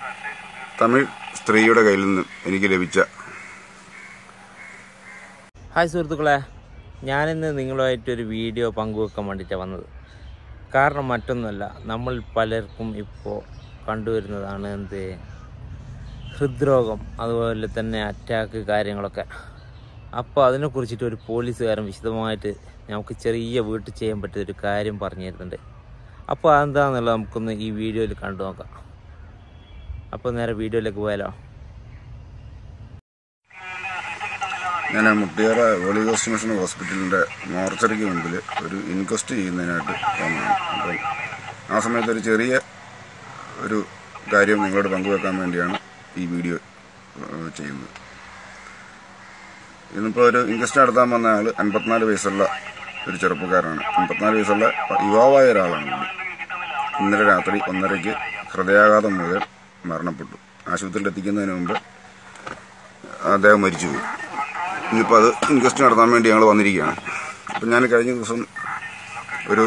തമിഴ് സ്ത്രീയുടെ കയ്യിൽ നിന്നും എനിക്ക് ലഭിച്ച ഹായ് സുഹൃത്തുക്കളെ ഞാനിന്ന് നിങ്ങളുമായിട്ടൊരു വീഡിയോ പങ്കുവെക്കാൻ വേണ്ടിയിട്ടാണ് വന്നത് കാരണം മറ്റൊന്നുമല്ല നമ്മൾ പലർക്കും ഇപ്പോൾ കണ്ടുവരുന്നതാണ് എന്ത് ഹൃദ്രോഗം അതുപോലെ തന്നെ അറ്റാക്ക് കാര്യങ്ങളൊക്കെ അപ്പോൾ അതിനെക്കുറിച്ചിട്ട് ഒരു പോലീസുകാരൻ വിശദമായിട്ട് നമുക്ക് ചെറിയ വീട്ടിൽ ചെയ്യാൻ പറ്റിയ ഒരു കാര്യം പറഞ്ഞു തരുന്നുണ്ട് അപ്പോൾ അതെന്താണെന്നുള്ളത് നമുക്കൊന്ന് ഈ വീഡിയോയിൽ കണ്ടു നോക്കാം അപ്പോൾ നേരെ വീഡിയോയിലേക്ക് പോയാലോ ഞാൻ മുട്ടിയാറ ഹോളി ഗോസ്റ്റ് മിഷൻ ഹോസ്പിറ്റലിന്റെ മോർച്ചറിക്ക് മുമ്പിൽ ഒരു ഇൻക്വസ്റ്റ് ചെയ്യുന്നതിനായിട്ട് വന്നതാണ് അപ്പം ആ സമയത്ത് ഒരു ചെറിയ ഒരു കാര്യം നിങ്ങളോട് പങ്കുവെക്കാൻ വേണ്ടിയാണ് ഈ വീഡിയോ ഏഹ്, ചെയ്യുന്നത് ഇന്നിപ്പോൾ ഒരു ഇൻക്വസ്റ്റ് നടത്താൻ വന്ന ആൾ അൻപത്തിനാല് വയസ്സുള്ള ഒരു ചെറുപ്പക്കാരനാണ് അൻപത്തിനാല് വയസ്സുള്ള യുവാവായ ഒരാളാണ് പുള്ളി. ഇന്നലെ രാത്രി ഒന്നരയ്ക്ക് ഹൃദയാഘാതം മൂലം മരണപ്പെട്ടു ആശുപത്രിയിൽ എത്തിക്കുന്നതിന് മുമ്പ് അദ്ദേഹം മരിച്ചുപോയി ഇന്നിപ്പോൾ അത് ഇൻക്വസ്റ്റ് നടത്താൻ വേണ്ടി ഞങ്ങൾ വന്നിരിക്കുകയാണ് അപ്പം ഞാൻ കഴിഞ്ഞ ദിവസം ഒരു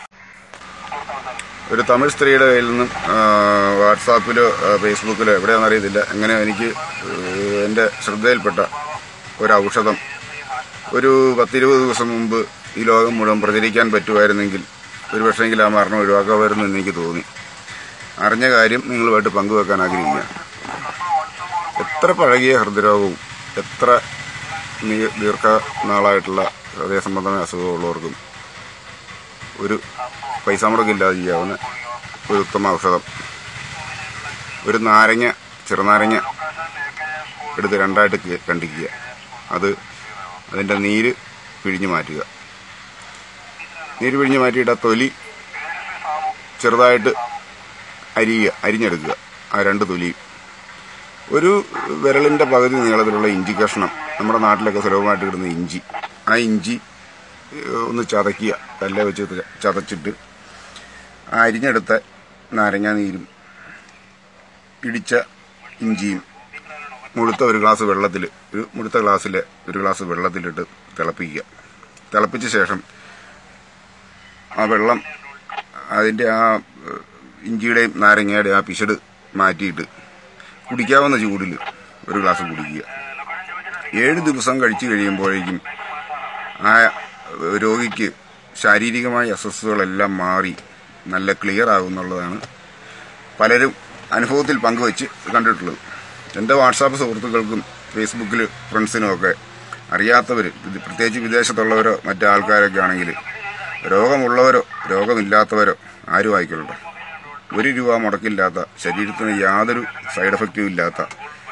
ഒരു തമിഴ് സ്ത്രീയുടെ കയ്യിൽ നിന്നും ആ, വാട്സാപ്പിലോ ആ, ഫേസ്ബുക്കിലോ എവിടെയാണെന്ന് അറിയത്തില്ല എങ്ങനെ എനിക്ക് ഏഹ്, എൻ്റെ ശ്രദ്ധയിൽപ്പെട്ട ഒരു ഔഷധം ഒരു പത്തിരുപത് ദിവസം മുമ്പ് ഈ ലോകം മുഴുവൻ പ്രചരിക്കാൻ പറ്റുമായിരുന്നെങ്കിൽ ഒരു പക്ഷേങ്കിൽ ആ മരണം ഒഴിവാക്കാമായിരുന്നു എന്ന് എനിക്ക് തോന്നി അറിഞ്ഞ കാര്യം നിങ്ങളുമായിട്ട് പങ്കുവെക്കാൻ ആഗ്രഹിക്കുകയാണ് എത്ര പഴകിയ ഹൃദയരോഗവും എത്ര നീ- ദീർഘനാളായിട്ടുള്ള ഹൃദയ സംബന്ധമായ അസുഖമുള്ളവർക്കും ഒരു പൈസ മുടക്കില്ലാതെ ചെയ്യാവുന്ന ഒരു ഉത്തമ ഔഷധം ഒരു നാരങ്ങ ചെറുനാരങ്ങ എടുത്ത് രണ്ടായിട്ട് കി- കണ്ടിക്കുക അത് അതിൻ്റെ നീര് പിഴിഞ്ഞു മാറ്റുക നീര് പിഴിഞ്ഞു മാറ്റിയിട്ട് ആ തൊലി ചെറുതായിട്ട് അരിയുക അരിഞ്ഞെടുക്കുക ആ രണ്ട് തൊലിയും ഒരു വിരലിന്റെ പകുതി നീളത്തിലുള്ള ഇഞ്ചി കഷ്ണം നമ്മുടെ നാട്ടിലൊക്കെ സുലഭമായിട്ട് കിട്ടുന്ന ഇഞ്ചി ആ ഇഞ്ചി ഏഹ്, ഒന്ന് ചതയ്ക്കുക കല്ല വെച്ച് ച- ചതച്ചിട്ട് ആ അരിഞ്ഞെടുത്ത നാരങ്ങാ നീരും ഇടിച്ച ഇഞ്ചിയും മുഴുത്ത ഒരു ഗ്ലാസ് വെള്ളത്തിൽ ഒരു മുഴുത്ത ഗ്ലാസ്സിൽ ഒരു ഗ്ലാസ് വെള്ളത്തിലിട്ട് തിളപ്പിക്കുക തിളപ്പിച്ച ശേഷം ആ വെള്ളം അതിൻ്റെ ആ ഏഹ്, ഇഞ്ചിയുടെയും നാരങ്ങയുടെയും ആ പിശട് മാറ്റിയിട്ട് കുടിക്കാവുന്ന ചൂടിൽ ഒരു ഗ്ലാസ് കുടിക്കുക ഏഴ് ദിവസം കഴിച്ചു കഴിയുമ്പോഴേക്കും ആ രോഗിക്ക് ശാരീരികമായ അസ്വസ്ഥതകളെല്ലാം മാറി നല്ല ക്ലിയർ ആകുന്നുള്ളതാണ് പലരും അനുഭവത്തിൽ പങ്കുവച്ച് കണ്ടിട്ടുള്ളത് എൻ്റെ വാട്സാപ്പ് സുഹൃത്തുക്കൾക്കും ഫേസ്ബുക്കിൽ ഫ്രണ്ട്സിനും ഒക്കെ അറിയാത്തവർ പ്രത്യേകിച്ച് വിദേശത്തുള്ളവരോ മറ്റു ആൾക്കാരൊക്കെ ആണെങ്കിൽ രോഗമുള്ളവരോ രോഗമില്ലാത്തവരോ ആരും ആയിക്കൊള്ളട്ടെ ഒരു രൂപ മുടക്കില്ലാത്ത ശരീരത്തിന് യാതൊരു സൈഡ് എഫക്റ്റും ഇല്ലാത്ത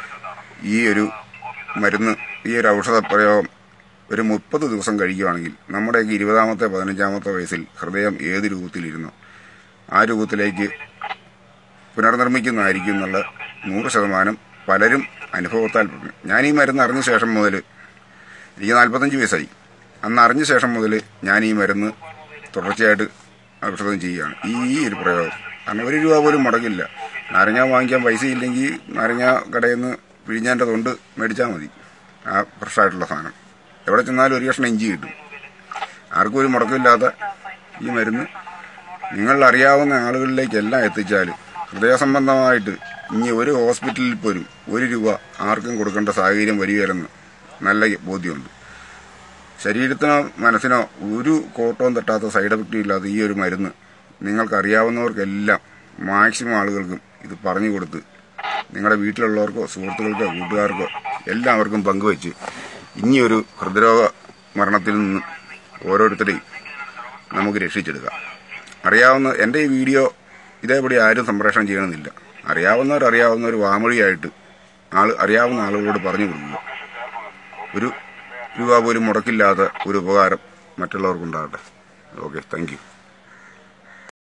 ഈ ഒരു മരുന്ന് ഈ ഒരു ഔഷധ പ്രയോഗം ഒരു മുപ്പത് ദിവസം കഴിക്കുകയാണെങ്കിൽ നമ്മുടെയൊക്കെ ഇരുപതാമത്തെ പതിനഞ്ചാമത്തെ വയസ്സിൽ ഹൃദയം ഏത് രൂപത്തിലിരുന്നോ ആ രൂപത്തിലേക്ക് പുനർനിർമ്മിക്കുന്നതായിരിക്കും എന്നുള്ള നൂറ് ശതമാനം പലരും അനുഭവത്താൽ പറഞ്ഞു ഞാൻ ഈ മരുന്ന് അറിഞ്ഞ ശേഷം മുതൽ എനിക്ക് നാൽപ്പത്തഞ്ച് വയസ്സായി അന്ന് അറിഞ്ഞ ശേഷം മുതൽ ഞാൻ ഈ മരുന്ന് തുടർച്ചയായിട്ട് ഔഷധം ചെയ്യുകയാണ് ഈ ഈ ഒരു പ്രയോഗം കാരണം ഒരു രൂപ പോലും മുടക്കില്ല നാരങ്ങ വാങ്ങിക്കാൻ പൈസ ഇല്ലെങ്കിൽ നാരങ്ങ കടയിൽ നിന്ന് പിഴിഞ്ഞാൻ്റെ തൊണ്ട് മേടിച്ചാൽ മതി ആ ഫ്രഷായിട്ടുള്ള സാധനം എവിടെ ചെന്നാലും ഒരു കഷ്ണം ഇഞ്ചി കിട്ടും ആർക്കും ഒരു മുടക്കമില്ലാത്ത ഈ മരുന്ന് നിങ്ങൾ അറിയാവുന്ന ആളുകളിലേക്കെല്ലാം എത്തിച്ചാൽ ഹൃദയ സംബന്ധമായിട്ട് ഇനി ഒരു ഹോസ്പിറ്റലിൽ പോലും ഒരു രൂപ ആർക്കും കൊടുക്കേണ്ട സാഹചര്യം വരികയില്ലെന്ന് നല്ല ബോധ്യമുണ്ട് ശരീരത്തിനോ മനസ്സിനോ ഒരു കോട്ടവും തട്ടാത്ത സൈഡ് എഫക്റ്റും ഇല്ലാത്ത ഈ ഒരു മരുന്ന് നിങ്ങൾക്കറിയാവുന്നവർക്കെല്ലാം മാക്സിമം ആളുകൾക്കും ഇത് പറഞ്ഞു കൊടുത്ത് നിങ്ങളുടെ വീട്ടിലുള്ളവർക്കോ സുഹൃത്തുക്കൾക്കോ കൂട്ടുകാർക്കോ എല്ലാവർക്കും പങ്കുവച്ച് ഇനിയൊരു ഹൃദ്രോഗ മരണത്തിൽ നിന്ന് ഓരോരുത്തരെയും നമുക്ക് രക്ഷിച്ചെടുക്കാം അറിയാവുന്ന എൻ്റെ ഈ വീഡിയോ ഇതേപടി ആരും സംപ്രേഷണം ചെയ്യണമെന്നില്ല അറിയാവുന്നവർ അറിയാവുന്നവർ വാമൊഴിയായിട്ട് ആൾ അറിയാവുന്ന ആളുകളോട് പറഞ്ഞു കൊടുക്കുക ഒരു രൂപ പോലും മുടക്കില്ലാത്ത ഒരു ഉപകാരം മറ്റുള്ളവർക്കുണ്ടാകട്ടെ ഓക്കെ താങ്ക് യു